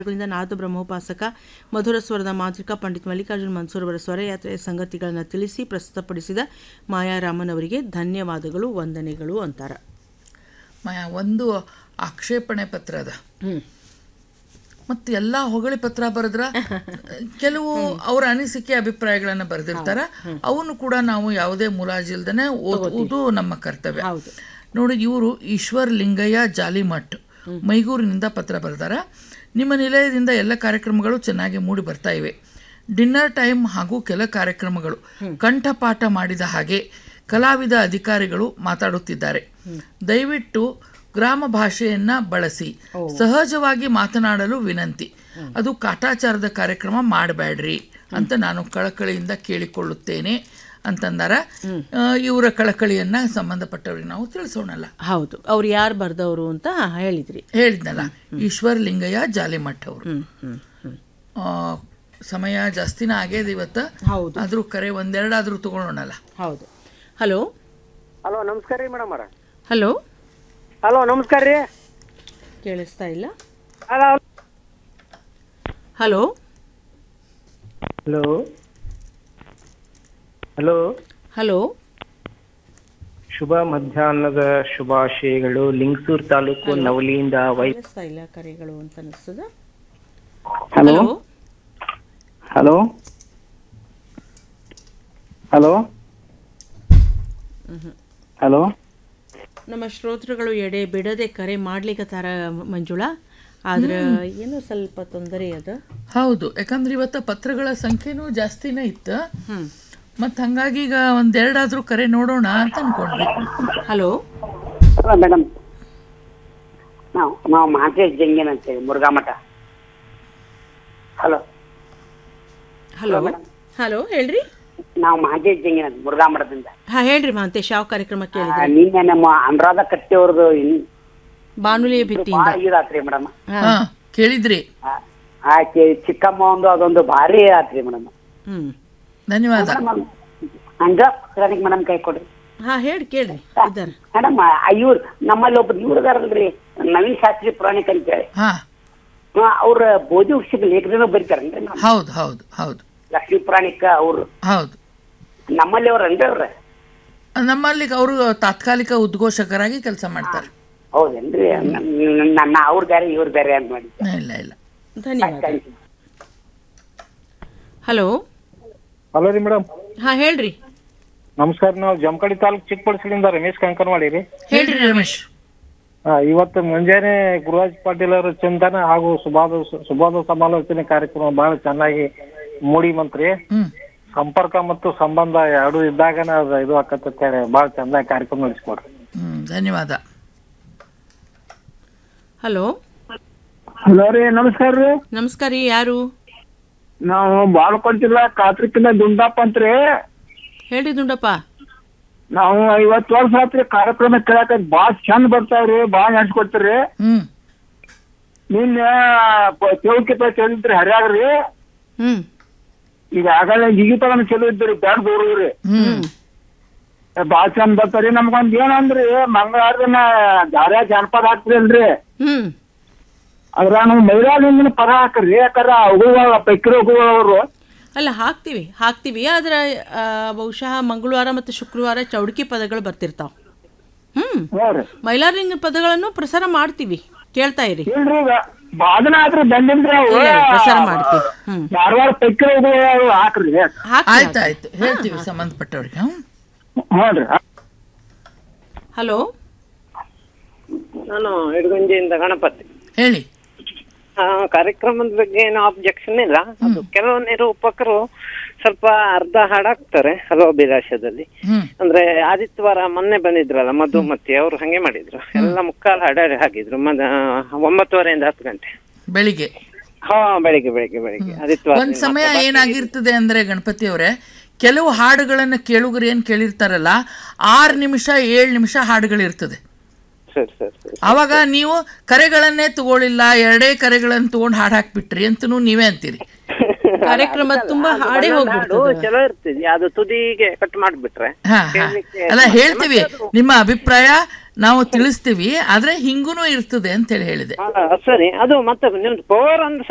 ಗಳಿಂದ ನಾದ ಬ್ರಹ್ಮೋಪಾಸಕ ಮಧುರ ಸ್ವರದ ಮಾಂತ್ರಿಕ ಪಂಡಿತ್ ಮಲ್ಲಿಕಾರ್ಜುನ್ ಮನ್ಸೂರ್ ಅವರ ಸ್ವರಯಾತ್ರೆಯ ಸಂಗತಿಗಳನ್ನು ತಿಳಿಸಿ ಪ್ರಸ್ತುತಪಡಿಸಿದ ಮಾಯಾರಾಮನ್ ಅವರಿಗೆ ಧನ್ಯವಾದಗಳು ವಂದನೆಗಳು ಅಂತಾರ ಮಾಯಾ ಒಂದು ಆಕ್ಷೇಪಣೆ ಪತ್ರ ಅದ ಮತ್ತು ಎಲ್ಲ ಹೊಗಳಿ ಪತ್ರ ಬರೆದ್ರ ಕೆಲವು ಅವರ ಅನಿಸಿಕೆ ಅಭಿಪ್ರಾಯಗಳನ್ನ ಬರೆದಿರ್ತಾರ ಅವನ್ನು ಕೂಡ ನಾವು ಯಾವುದೇ ಮುಲಾಜಿಲ್ದನೆ ಓದುವುದು ನಮ್ಮ ಕರ್ತವ್ಯ ಹೌದು ನೋಡಿ ಇವರು ಈಶ್ವರ್ ಲಿಂಗಯ್ಯ ಜಾಲಿಮಠ್ ಮೈಗೂರಿನಿಂದ ಪತ್ರ ಬರೆದಾರ ನಿಮ್ಮ ನಿಲಯದಿಂದ ಎಲ್ಲ ಕಾರ್ಯಕ್ರಮಗಳು ಚೆನ್ನಾಗಿ ಮೂಡಿ ಬರ್ತಾ ಇವೆ ಡಿನ್ನರ್ ಟೈಮ್ ಹಾಗೂ ಕೆಲ ಕಾರ್ಯಕ್ರಮಗಳು ಕಂಠಪಾಠ ಮಾಡಿದ ಹಾಗೆ ಕಲಾವಿದ ಅಧಿಕಾರಿಗಳು ಮಾತಾಡುತ್ತಿದ್ದಾರೆ ದಯವಿಟ್ಟು ಗ್ರಾಮ ಭಾಷೆಯನ್ನ ಬಳಸಿ ಸಹಜವಾಗಿ ಮಾತನಾಡಲು ವಿನಂತಿ ಅದು ಕಾಟಾಚಾರದ ಕಾರ್ಯಕ್ರಮ ಮಾಡಬೇಡ್ರಿ ಅಂತ ನಾನು ಕಳಕಳಿಯಿಂದ ಕೇಳಿಕೊಳ್ಳುತ್ತೇನೆ ಅಂತಂದಾರ ಆ, ಇವರ ಕಳಕಳಿಯನ್ನ ಸಂಬಂಧಪಟ್ಟವ್ರಿಗೆ ನಾವು ತಿಳಿಸೋಣಲ್ಲ ಹೌದು ಅವ್ರು ಯಾರು ಬರ್ದವರು ಅಂತ ಹೇಳಿದ್ರಿ ಹೇಳಿದ್ನಲ್ಲ ಈಶ್ವರ್ ಲಿಂಗಯ್ಯ ಜಾಲಿಮಠ್ ಅವರು ಹ್ಮ್ ಹ್ಮ್ ಹ್ಮ್ ಆ, ಸಮಯ ಜಾಸ್ತಿನ ಆಗ್ಯದ ಇವತ್ತ ಹೌದು ಆದ್ರೂ ಕರೆ ಒಂದೆರಡಾದ್ರೂ ತಗೊಳ್ಳೋಣಲ್ಲ ಹೌದು ಹಲೋ ಹಲೋ ನಮಸ್ಕಾರ ರೀ ಮೇಡಮ್ ಅವ್ರ ಹಲೋ ಹಲೋ ನಮಸ್ಕಾರ ರೀ ಕೇಳಿಸ್ತಾ ಇಲ್ಲ hello hello hello hello hello ಶುಭ ಮಧ್ಯಾಹ್ನದ ಶುಭಾಶಯಗಳು ಲಿಂಗಸೂರ್ ತಾಲೂಕು ನವಲಿಯಿಂದ ವೈ ಕೇಳಿಸ್ತಾ ಇಲ್ಲ ಕರೆಗಳು ಅಂತ ಅನಿಸ್ತದ ಹಲೋ ಹಲೋ ಹಲೋ ಹಲೋ ನಮ್ಮ ಶ್ರೋತೃಗಳು ಎಡೆ ಬಿಡದೆ ಕರೆ ಮಾಡ್ಲಿಕ್ಕತ್ತಾರ ಮಂಜುಳಾ ಆದ್ರೆ ಏನೋ ಸ್ವಲ್ಪ ತೊಂದರೆ ಅದ ಹೌದು ಯಾಕಂದ್ರೆ ಇವತ್ತ ಪತ್ರಗಳ ಸಂಖ್ಯೆನೂ ಜಾಸ್ತಿನೇ ಇತ್ತು ಹ್ಮ್ ಮತ್ತು ಹಂಗಾಗಿ ಈಗ ಒಂದೆರಡಾದ್ರೂ ಕರೆ ನೋಡೋಣ ಅಂತ ಅನ್ಕೊಂಡ್ವಿ ಹಲೋ ಹಲೋ ಮೇಡಮ್ ನಾವು ನಾವು ಮಹಾಂತೇಶ್ ಜಂಗೇನ್ ಅಂತೇಳಿ ಮುರುಘಾ ಮಠ ಹಲೋ ಹಲೋ ಹಲೋ ಹೇಳ್ರಿ ನಾವು ಮಹಾಂತೇಶ್ ಜಂಗೇನ್ ಅಂತ ಮುರುಘಾ ಮಠದಿಂದ ಹಾ ಹೇಳ್ರಿ ಮಹಂತೇಶ್ ಯಾವ ಕಾರ್ಯಕ್ರಮ ಆ, ಕೇಳಿದ್ರಿ ನಿನ್ನೆ ನಮ್ಮ ಅನುರಾಧ ಕಟ್ಟಿ ಅವ್ರದ್ದು ಇನ್- ಬಾನುಲಿಯ ಭಿತ್ತಿಯಿಂದ ಭಾಳ ಇದಾತ್ರಿ ಮೇಡಮ್ ಹಾ ಕೇಳಿದ್ರಿ ಆಕೆ ಚಿಕ್ಕಮ್ಮ ಒಂದು ಅದೊಂದು ಭಾರಿ ಆತ್ರಿ ಮೇಡಮ್ ಹ್ಮ್ ಧನ್ಯವಾದ ಹಂಗ ಸರಿಗ್ ಮೇಡಮ್ ಕೈ ಕೊಡ್ರಿ ಹಾ ಹೇಳಿ ಕೇಳ್ರಿ ಇದ್ದಾರ ಮೇಡಮ್ ಇವ್ರು ನಮ್ಮಲ್ಲಿ ಒಬ್ರು ಇವ್ರದಾರಲ್ರಿ ನವೀನ್ ಶಾಸ್ತ್ರಿ ಪುರಾಣಿಕ ಅಂತೇಳಿ ಹಾ ಆ, ಅವ್ರ ಬೋಧಿ ಉಕ್ಷಿಕ ಲೇಖನ ಬರೀತಾರನ್ರಿ ಮೇಡಮ್ ಹೌದು ಹೌದು ಹೌದು ಲಕ್ಷ್ಮೀ ಪುರಾಣಿಕ ಅವ್ರು ಹೌದು ನಮ್ಮಲ್ಲಿ ಅವ್ರನ್ರಿ ಅವ್ರ ನಮ್ಮಲ್ಲಿ ಅವರು ತಾತ್ಕಾಲಿಕ ಉದ್ಘೋಷಕರಾಗಿ ಕೆಲಸ ಮಾಡ್ತಾರೆ ಹೌದೇನ್ರಿ ನ- ನನ್ನ ಅವ್ರ ಬೇರೆ ಇವ್ರ ಬೇರೆ ಅಂತ ಮಾಡಿ ಇಲ್ಲ ಇಲ್ಲ ಧನ್ಯವಾದ ಹಲೋ ಹಲೋ ರೀ ಮೇಡಮ್ ಹಾ ಹೇಳ್ರಿ ನಮಸ್ಕಾರ ನಾವು ಜಮಖಂಡಿ ತಾಲೂಕು ಚಿಕ್ಕಪಡಿಸಲಿಂದ ರಮೇಶ್ ಕಂಕನವಾಡಿ ರೀ ಹೇಳ್ರಿ ರಮೇಶ್ ಆ, ಇವತ್ತು ಮುಂಜಾನೆ ಗುರುರಾಜ್ ಪಾಟೀಲ್ ಅವರ ಚಿಂತನ ಹಾಗೂ ಸುಭಾದ ಸುಭಾದ ಸಮಾಲೋಚನೆ ಕಾರ್ಯಕ್ರಮ ಬಹಳ ಚೆನ್ನಾಗಿ ಮೂಡಿ ಬಂತ್ರಿ ಹ್ಮ್ ಸಂಪರ್ಕ ಮತ್ತು ಸಂಬಂಧ ಎರಡು ಇದ್ದಾಗನ ಅದು ಇದು ಆಕತ್ತ ಹೇಳಿ ಬಹಳ ಚಂದ ಕಾರ್ಯಕ್ರಮ ನಡೆಸ್ಕೊಡ್ರಿ ಹ್ಮ್ ಧನ್ಯವಾದ ಹಲೋ ಹಲೋ ರೀ ನಮಸ್ಕಾರ ರೀ ನಮಸ್ಕಾರ ರೀ ಯಾರು ನಾವು ಬಾಳ್ಕೊಂತಿಲ್ಲ ಕಾತ್ರಿಕಿನ ದುಂಡಪ್ಪ ಅಂತ್ರಿ ಹೇಳ್ರಿ ದುಂಡಪ್ಪ ನಾವು ಐವತ್ತು ವರ್ಷ ಆತ್ರಿ ಕಾರ್ಯಕ್ರಮ ಕೇಳಕ ಬಾಳ್ ಚಂದ ಬರ್ತಾವ್ರಿ ಬಾಳ್ ನಡ್ಸ್ಕೊಡ್ತೀರಿ ಹ್ಮ್ ನಿನ್ನೆ ಚೌಕಿತ ಚಲಿದ್ರಿ ಹರ್ಯಾಗ್ರಿ ಹ್ಮ್ ಈಗ ಆಗಲೇ ಜಿಗಿತನ ಚಲೋ ಇದ್ರಿ ಬ್ಯಾಡ್ ದೂರದ್ರಿ ಹ್ಮ್ ಬಾಳ್ ಚಂದ ಬರ್ತಾರಿ ನಮ್ಗೊಂದ್ ಏನಂದ್ರಿ ಮಂಗಳವಾರ ದಿನ ಧಾರ್ಯಾ ಜಾನಪದ ಹಾಕ್ತಿರಲ್ರಿ ಹ್ಮ್ ಅದ್ರ ನಾವು ಮೈಲಾಲಿಂದಿನ ಪದ ಹಾಕ್ರಿ ಯಾಕಂದ್ರ ಅವುಗಳ ಪೈಕಿ ಅವರು ಅಲ್ಲ ಹಾಕ್ತೀವಿ ಹಾಕ್ತೀವಿ ಆದ್ರೆ ಆ, ಬಹುಶಃ ಮಂಗಳವಾರ ಮತ್ತು ಶುಕ್ರವಾರ ಚೌಡಕಿ ಪದಗಳು ಬರ್ತಿರ್ತಾವ ಹ್ಮ್ ನೋಡ್ರಿ ಮೈಲಾರಲಿಂಗ ಪದಗಳನ್ನು ಪ್ರಸಾರ ಮಾಡ್ತೀವಿ ಕೇಳ್ತಾ ಇರಿ ಇಲ್ರಿ ಈಗ ಬಾದನ ಆದ್ರೂ ಬಂದಿಲ್ರಿ ಅವು ಇಲ್ಲ, ಇಲ್ಲ, ಪ್ರಸಾರ ಮಾಡ್ತೀವಿ ಹ್ಮ್ ಧಾರವಾಡ ಪೈಕಿ ಹಾಕ್ರಿ ಹಾಕ್ತೀವಿ ಆಯ್ತು ಆಯ್ತು ಹೇಳ್ತೀವಿ ಸಂಬಂಧಪಟ್ಟವ್ರಿಗೆ ಹ್ಮ್ ಹ್ಞೂ ಹಲೋ ನಾನು ಇಡಗುಂಜಿಯಿಂದ ಗಣಪತಿ ಹೇಳಿ ಆ, ಕಾರ್ಯಕ್ರಮದ ಬಗ್ಗೆ ಏನು ಆಬ್ಜೆಕ್ಷನ್ ಇಲ್ಲ ಅದು ಕೆಲವು ನಿರೂಪಕರು ಸ್ವಲ್ಪ ಅರ್ಧ ಹಾಡಾಕ್ತಾರೆ ಹಲೋ ಅಭಿಲಾಷದಲ್ಲಿ ಹ್ಮ್ ಅಂದ್ರೆ ಆದಿತ್ಯವಾರ ಮೊನ್ನೆ ಬಂದಿದ್ರಲ್ಲ ಮಧುಮತಿ ಅವರು ಹಂಗೆ ಮಾಡಿದ್ರು ಎಲ್ಲ ಮುಕ್ಕಾಲು ಹಾಡಾಡಿ ಹಾಕಿದ್ರು ಮದ ಒಂಬತ್ತುವರೆಯಿಂದ ಹತ್ತು ಗಂಟೆ ಬೆಳಿಗ್ಗೆ ಹಾ ಬೆಳಿಗ್ಗೆ ಬೆಳಿಗ್ಗೆ ಬೆಳಿಗ್ಗೆ ಆದಿತ್ಯವಾರ ಒಂದ್ ಸಮಯ ಏನಾಗಿರ್ತದೆ ಅಂದ್ರೆ ಗಣಪತಿ ಅವರೇ ಕೆಲವು ಹಾಡುಗಳನ್ನ ಕೇಳುಗರು ಏನ್ ಕೇಳಿರ್ತಾರಲ್ಲ ಆರು ನಿಮಿಷ ಏಳು ನಿಮಿಷ ಹಾಡುಗಳಿರ್ತದೆ ಸರಿ ಸರಿ ಸರಿ ಅವಾಗ ನೀವು ಕರೆಗಳನ್ನೇ ತಗೊಳ್ಳಿಲ್ಲ ಎರಡೇ ಕರೆಗಳನ್ನ ತಗೊಂಡು ಹಾಡು ಹಾಕ್ಬಿಟ್ರಿ ಅಂತನೂ ನೀವೇ ಅಂತೀರಿ ಕಾರ್ಯಕ್ರಮ ತುಂಬಾ ಹಾಡೇ ಹಾಡು ಹೋಗ್ಬಿಡ್ತದೆ ಚಲೋ ಇರ್ತದೆ ಅದು ತುದಿಗೆ ಕಟ್ ಮಾಡ್ಬಿಟ್ರೆ ಹಾ ಹಾ ಅಲ್ಲ ಹೇಳ್ತೀವಿ ನಿಮ್ಮ ಅಭಿಪ್ರಾಯ ನಾವು ತಿಳಿಸ್ತೀವಿ ಆದ್ರೆ ಹಿಂಗೂನು ಇರ್ತದೆ ಅಂತ ಹೇಳಿ ಹೇಳಿದೆ ಹಾ, ಸರಿ ಅದು ಮತ್ತೆ ನಿಮ್ದು ಪವರ್ ಅಂದ್ರೆ